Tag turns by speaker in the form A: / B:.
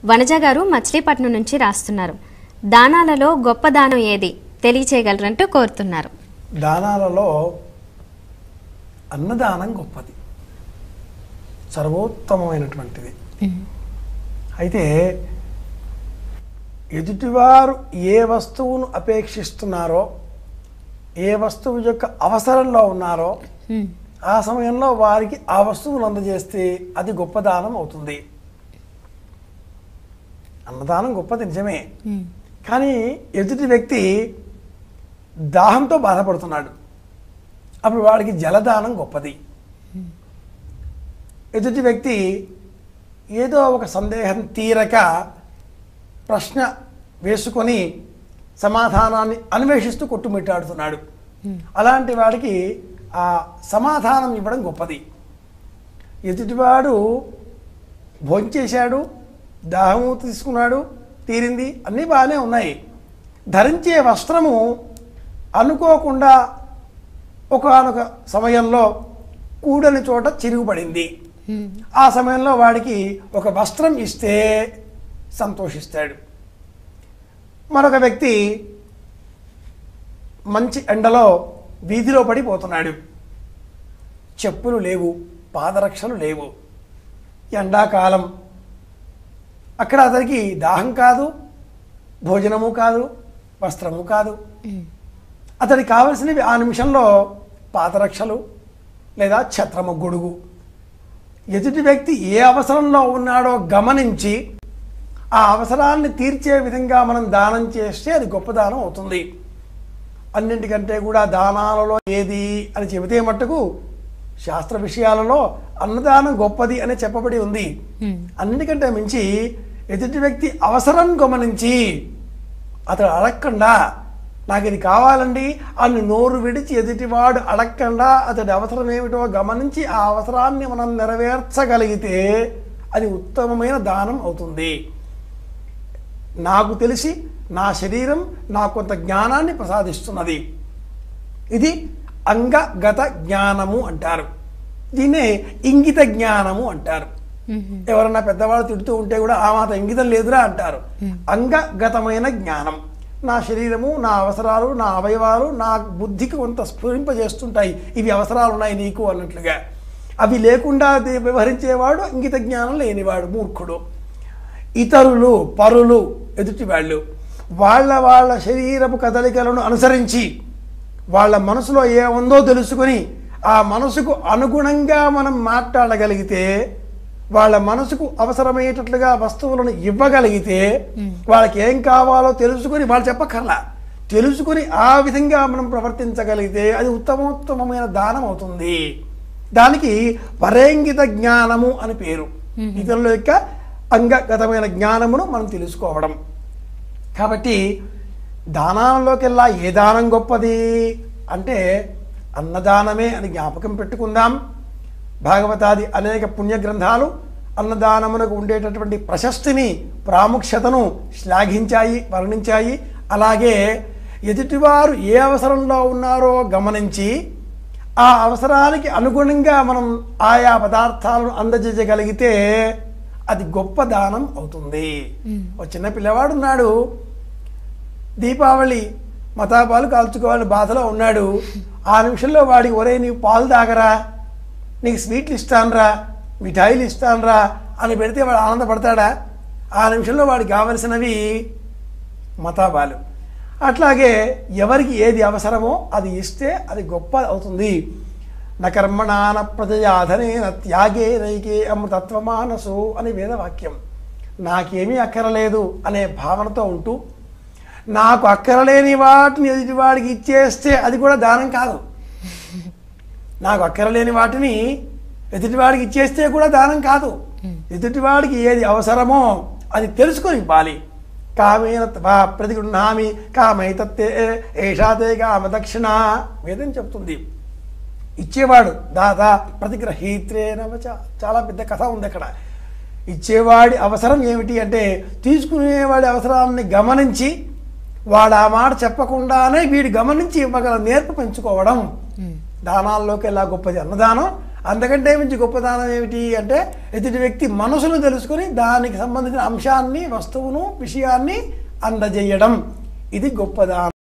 A: వనజ గారు మచిలీపట్నం నుంచి రాస్తున్నారు దానాలలో గొప్ప దానం ఏది తెలియచేయగలరంటూ కోరుతున్నారు
B: దానాలలో అన్నదానం గొప్పది సర్వోత్తమమైనటువంటిది అయితే ఎదుటివారు ఏ వస్తువును అపేక్షిస్తున్నారో ఏ వస్తువు యొక్క అవసరంలో ఉన్నారో
A: ఉమ్,
B: ఆ సమయంలో వారికి ఆ వస్తువును అందజేస్తే అది గొప్ప దానం అవుతుంది అన్నదానం గొప్పది నిజమే
A: ఉమ్,
B: కానీ ఎదుటి వ్యక్తి దాహంతో బాధపడుతున్నాడు అప్పుడు వాడికి జలదానం గొప్పది ఎదుటి వ్యక్తి ఏదో ఒక సందేహం తీరక ప్రశ్న వేసుకొని సమాధానాన్ని అన్వేషిస్తూ కొట్టుమిట్టాడుతున్నాడు అలాంటి వాడికి ఆ సమాధానం ఇవ్వడం గొప్పది ఎదుటివాడు భోంచేశాడు దాహము తీసుకున్నాడు తీరింది అన్నీ బాగానే ఉన్నాయి ధరించే వస్త్రము అనుకోకుండా ఒకనొక సమయంలో కూడని చోట చిరుగుపడింది
A: ఉమ్,
B: ఆ సమయంలో వాడికి ఒక వస్త్రం ఇస్తే సంతోషిస్తాడు మరొక వ్యక్తి మంచి ఎండలో వీధిలో పడిపోతున్నాడు చెప్పులు లేవు పాదరక్షలు లేవు ఎండాకాలం అక్కడ అతనికి దాహం కాదు భోజనము కాదు వస్త్రము కాదు అతనికి కావలసినవి ఆ నిమిషంలో పాదరక్షలు లేదా ఛత్రము గొడుగు ఎదుటి వ్యక్తి ఏ అవసరంలో ఉన్నాడో గమనించి ఆ అవసరాన్ని తీర్చే విధంగా మనం దానం చేస్తే అది గొప్ప దానం అవుతుంది అన్నింటికంటే కూడా దానాలలో ఏది అని చెబితే మట్టుకు శాస్త్ర విషయాలలో అన్నదానం గొప్పది అని చెప్పబడి ఉంది
A: ఉమ్,
B: అన్నిటికంటే మించి ఎదుటి వ్యక్తి అవసరం గమనించి అతడు అడగకుండా నాకు ఇది కావాలండి అని నోరు విడిచి ఎదుటివాడు అడగకుండా అతడి అవసరం ఏమిటో గమనించి ఆ అవసరాన్ని మనం నెరవేర్చగలిగితే అది ఉత్తమమైన దానం అవుతుంది నాకు తెలిసి నా శరీరం నాకు కొంత జ్ఞానాన్ని ప్రసాదిస్తున్నది ఇది అంగగత జ్ఞానము అంటారు దీన్నే ఇంగిత జ్ఞానము అంటారు
A: ఉమ్,
B: ఎవరన్నా పెద్దవాళ్ళు తిడుతూ ఉంటే కూడా ఆ మాత్రం ఇంగితం లేదురా అంటారు అంగగతమైన జ్ఞానం నా శరీరము నా అవసరాలు నా అవయవాలు నా బుద్ధికి కొంత స్ఫురింపజేస్తుంటాయి ఇవి అవసరాలు ఉన్నాయి నీకు అన్నట్లుగా అవి లేకుండా దే- వ్యవహరించేవాడు ఇంగిత జ్ఞానం లేనివాడు మూర్ఖుడు ఇతరులు పరులు ఎదుటి వాళ్ళు వాళ్ళ వాళ్ళ శరీరపు కదలికలను అనుసరించి వాళ్ళ మనసులో ఏముందో తెలుసుకొని ఆ మనసుకు అనుగుణంగా మనం మాట్లాడగలిగితే వాళ్ళ మనసుకు అవసరమయ్యేటట్లుగా వస్తువులను ఇవ్వగలిగితే వాళ్ళకి ఏం కావాలో తెలుసుకొని వాళ్ళు చెప్పక్కర్లా తెలుసుకొని ఆ విధంగా మనం ప్రవర్తించగలిగితే అది ఉత్తమోత్తమమైన దానం అవుతుంది దానికి పరేంగిత జ్ఞానము అని పేరు ఇతరుల యొక్క అంగగతమైన జ్ఞానమును మనం తెలుసుకోవడం కాబట్టి దానాల్లోకెల్లా ఏ దానం గొప్పది అంటే అన్నదానమే అని జ్ఞాపకం పెట్టుకుందాం భాగవతాది అనేక పుణ్య గ్రంథాలు అన్నదానమునకు ఉండేటటువంటి ప్రశస్తిని ప్రాముఖ్యతను శ్లాఘించాయి వర్ణించాయి అలాగే ఎదుటివారు ఏ అవసరంలో ఉన్నారో గమనించి ఆ అవసరానికి అనుగుణంగా మనం ఆయా పదార్థాలను అందజేయగలిగితే అది గొప్ప దానం అవుతుంది ఒక చిన్న పిల్లవాడు ఉన్నాడు దీపావళి మతాపాలు కాల్చుకోవాలని బాధలో ఉన్నాడు ఆ నిమిషంలో వాడికి ఒరే నీవు పాలు తాగరా నీకు స్వీట్లు ఇస్తానురా మిఠాయిలు ఇస్తానురా అని పెడితే వాడు ఆనందపడతాడా ఆ నిమిషంలో వాడికి కావలసినవి మతాబాలు అట్లాగే ఎవరికి ఏది అవసరమో అది ఇస్తే అది గొప్ప అవుతుంది నకర్మణాన ప్రజయాధనేన త్యాగే నైకే అమృతత్వమానసు అని వేదవాక్యం నాకేమీ అక్కరలేదు అనే భావనతో ఉంటూ నాకు అక్కరలేని వాటిని ఎదుటివాడికి ఇచ్చేస్తే అది కూడా దానం కాదు నాకు అక్కరలేని వాటిని ఎదుటివాడికి ఇచ్చేస్తే కూడా దానం కాదు ఎదుటివాడికి ఏది అవసరమో అది తెలుసుకొని ఇవ్వాలి కామేన వా ప్రతిగృహామి కామైతత్తే ఏషాతే కామ దక్షిణ వేదం చెప్తుంది ఇచ్చేవాడు దాత ప్రతిగ్రహీత్రేనవచ చాలా పెద్ద కథ ఉంది అక్కడ ఇచ్చేవాడి అవసరం ఏమిటి అంటే తీసుకునేవాడి అవసరాన్ని గమనించి వాడు ఆ మాట చెప్పకుండానే వీడు గమనించి ఇవ్వగల నేర్పు పెంచుకోవడం దానాల్లోకి ఎలా గొప్పది అన్నదానం అంతకంటే మించి గొప్ప దానం ఏమిటి అంటే ఎదుటి వ్యక్తి మనసును తెలుసుకొని దానికి సంబంధించిన అంశాన్ని వస్తువును విషయాన్ని అందజేయడం ఇది గొప్ప దానం